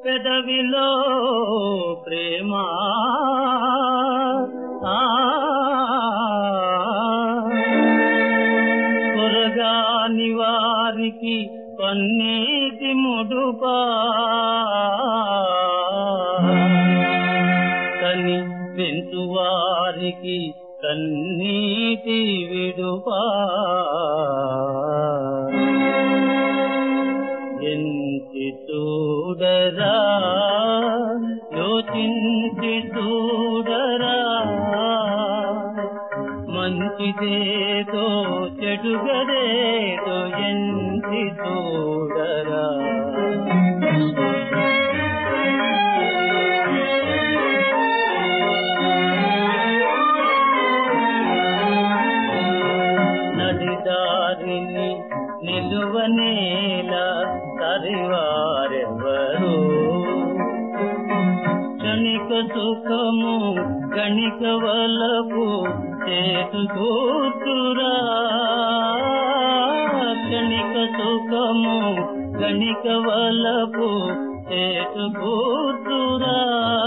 పెదవిలో ప్రేమ ఆ, కొరగాని వారికి పన్నీటి ముడుపా కని పెంచు వారికి కన్నీటి విడుపా ఎంచి చూడరా యోచించి చూడరా మంచిదేదో చెడుగదేదో ఎంచి చూడరా నడిదారిని నిలువనేల తరివారెవరు క్షణిక సుఖము గణిక వలపు చేతు కూతురా క్షణిక సుఖము గణిక వలపు చేతు కూతురా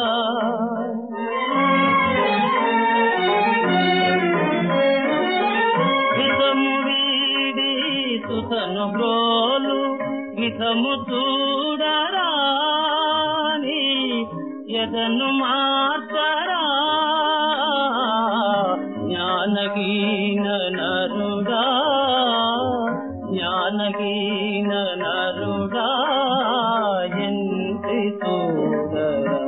హితము వీడి సుతను బ్రోలు హితము చూడరా నీ ఎదను మార్చరా జ్ఞానగీన నరుడా జ్ఞానగీన నరుడా ఎంతి చూడరా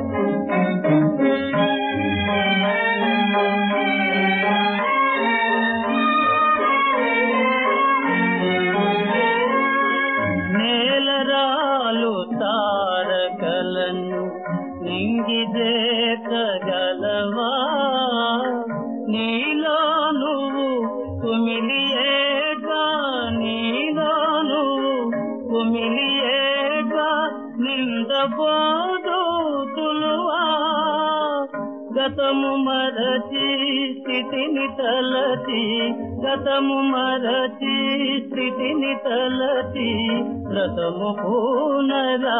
నేలరాలు తారకలను నింగిదేతగలవా నీలో నువ్వు కుమిలియేగా నీలో నువ్వు కుమిలియేగా నిందపోదు తులువా గతము మరచి స్థితిని తలచి గతము మరచి స్థితిని తలచి రథము పూనరా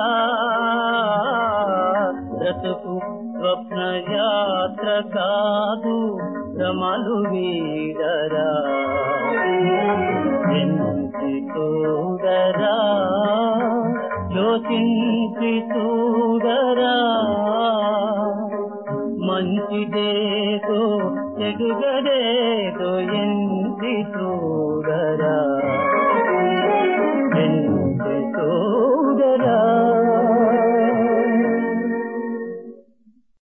రథకు స్వప్న యాత్ర కాదు రమలు వీడరా ఎంచి చూడరా యోచించి చూడరా మంచిదేదో చెడుగదేదో ఎంచి